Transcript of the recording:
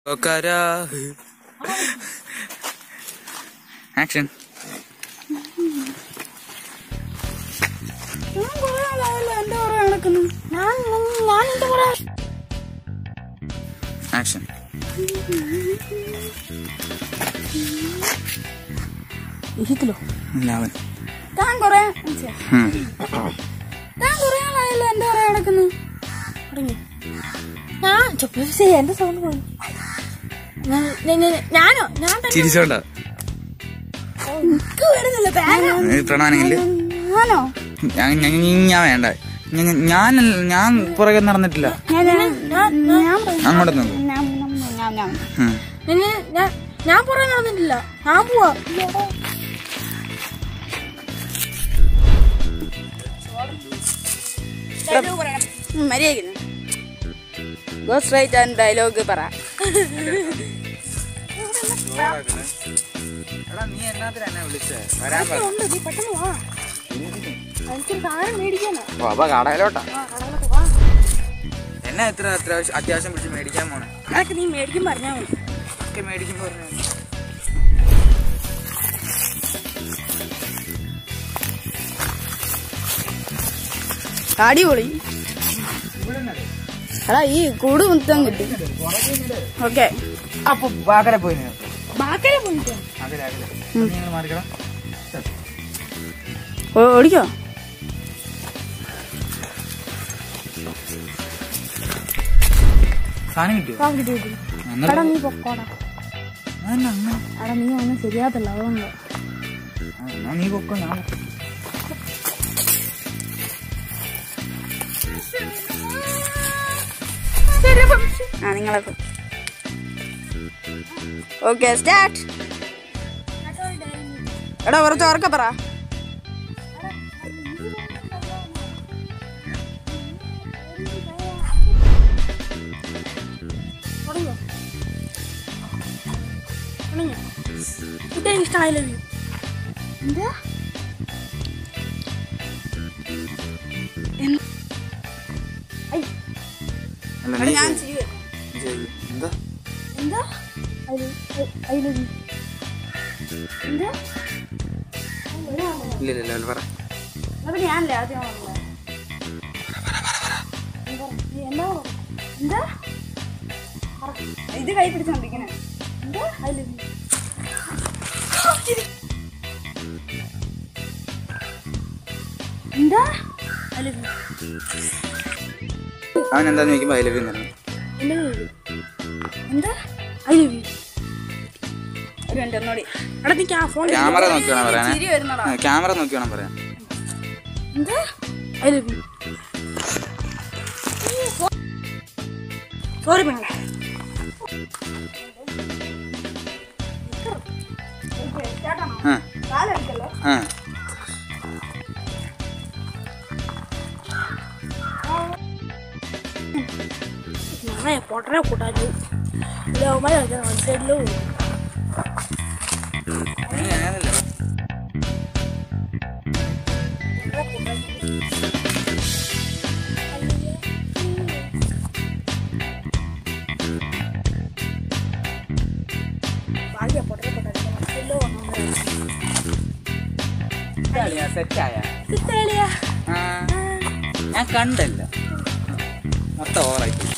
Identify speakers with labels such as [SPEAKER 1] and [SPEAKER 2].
[SPEAKER 1] Action
[SPEAKER 2] ഞാൻ കുറെ ആളായല്ലോ എന്റെ കുറെ നടക്കുന്നു ഞാൻ ഞാൻ എന്റെ കുറെ
[SPEAKER 1] ആക്ഷൻ
[SPEAKER 2] ഇഹിത്തിലോ
[SPEAKER 1] ലാവൻ
[SPEAKER 2] താൻ കുറെ
[SPEAKER 1] ഉം.
[SPEAKER 2] താൻ കുറെ ആളായല്ലോ എന്റെ കുറെ നടക്കുന്നു തുടങ്ങി ഞാൻ ചൊപ്പേ എന്റെ സൗണ്ട് പോയി ഞാൻ- ഞാൻ- ഞാൻ- ഞാനോ ഞാൻ തന്നെ
[SPEAKER 1] ചിരിച്ചോണ്ട
[SPEAKER 2] എനിക്ക് വരുന്നില്ല തേങ്ങ
[SPEAKER 1] പ്രണാനെങ്കിൽ
[SPEAKER 2] ഞാനോ
[SPEAKER 1] ഞാൻ ഞാൻ- ഞാൻ വേണ്ട ഞാൻ- ഞാൻ ഞാൻ പുറകെ നടന്നിട്ടില്ല
[SPEAKER 2] ഞാൻ ഞാൻ ഞാൻ ഞാൻ പറയും.
[SPEAKER 1] അങ്ങോട്ട് നോക്കൂ
[SPEAKER 2] ഞാൻ ഞാൻ ഞാൻ ഞാൻ
[SPEAKER 1] ഉം.
[SPEAKER 2] ഞാൻ ഞാൻ ഞാൻ പുറകെ നടന്നിട്ടില്ല ഞാൻ പോവാ മര്യാദ ഗോസ് റൈറ്റ് ആൻഡ് ഡയലോഗ് പറ ഉണ്ട് നീ പെട്ടെന്ന് വാ എനിക്കൊരു സാധനം മേടിക്കാനാ
[SPEAKER 1] അപ്പൊ കടയിലോട്ടാ
[SPEAKER 2] ആ കടകളൊക്കെ വാ
[SPEAKER 1] എന്നെ എത്ര അത്യാവശ്യം അത്യാവശ്യം പിടിച്ച് മേടിക്കാൻ പോണേ
[SPEAKER 2] അതൊക്കെ നീ മേടിക്കും പറഞ്ഞാൽ മതി
[SPEAKER 1] ഒക്കെ മേടിക്കുമ്പോ പറഞ്ഞാ മതി.
[SPEAKER 2] അടിപൊളി എടാ ഈ കൂട് മുത്തം കിട്ടി ഓക്കെ
[SPEAKER 1] അപ്പൊ വാക്കരെ പോയി നീ.
[SPEAKER 2] ബാക്കരെ പോയിട്ട്
[SPEAKER 1] അകലെ അകലെ നീ ഇങ്ങട് മാറിക്കടാ
[SPEAKER 2] ഓടിക്കോ
[SPEAKER 1] സാധനം കിട്ടിയോ
[SPEAKER 2] കിട്ടി കിട്ടി
[SPEAKER 1] എന്നാ
[SPEAKER 2] എടാ നീ പൊക്കോടാ
[SPEAKER 1] അതെന്നാ അങ്ങനെ?
[SPEAKER 2] എടാ നീ ഒന്നും ശരിയാകത്തില്ല അതുകൊണ്ട്
[SPEAKER 1] ആ, എന്നാ നീ പൊക്കോ ഞാൻ പൊക്കോ.
[SPEAKER 2] ആ നിങ്ങളൊക്കെ ഓക്കെ സ്റ്റാർട്ട് എടാ കുറച്ച് ഓർക്ക പറ ഇഷ്ടമായില്ലേ എന്താ
[SPEAKER 1] അല്ല, നീ
[SPEAKER 2] ഞാൻ
[SPEAKER 1] ചെയ്യ്.
[SPEAKER 2] ചെയ്യും
[SPEAKER 1] ചെയ്യ്. എന്താ
[SPEAKER 2] എന്താ ഐ ലവ് യു എന്താ
[SPEAKER 1] ഇല്ല ഇല്ല ഇല്ല പറ
[SPEAKER 2] അപ്പൊ ഞാനല്ലേ ആദ്യം പറഞ്ഞത്. എന്താ എന്താ എന്താ പറ. ഇത് കൈ പിടിച്ചോണ്ടിരിക്കണേ എന്താ ഐ ലവ് യു എന്താ ഐ ലവ് യു
[SPEAKER 1] അവൻ എന്താന്ന് ചോദിക്കുമ്പോ ഐ ലവ് യു പറഞ്ഞു
[SPEAKER 2] എന്താ ഇത്? എന്താ ഐ ലവ് യു ഒരു മിനിറ്റ് ഒന്നുകൂടി എടാ നീ ആ ഫോൺ
[SPEAKER 1] ക്യാമറ നോക്കി വേണം പറയാനേ
[SPEAKER 2] ചിരി വരുന്നടാ
[SPEAKER 1] ആ, ക്യാമറ നോക്കി വേണം പറയാൻ
[SPEAKER 2] എന്താ ഐ ലവ് യു സോറി പെങ്ങളെ
[SPEAKER 1] ആ
[SPEAKER 2] കാലടിക്കല്ലോ
[SPEAKER 1] ആ
[SPEAKER 2] നാളെ പൊട്ടനെ കൂട്ടാച്ചു അവന്മാരെ മനസ്സിലോ
[SPEAKER 1] നീ ഞാനല്ല
[SPEAKER 2] ഭാഗ്യ പൊട്ടനെ കൂട്ടാച്ചു മനസ്സിലോ
[SPEAKER 1] സെറ്റായ
[SPEAKER 2] കിട്ടാളിയാ
[SPEAKER 1] ഞാൻ കണ്ടല്ല മൊത്തം ഓവറായി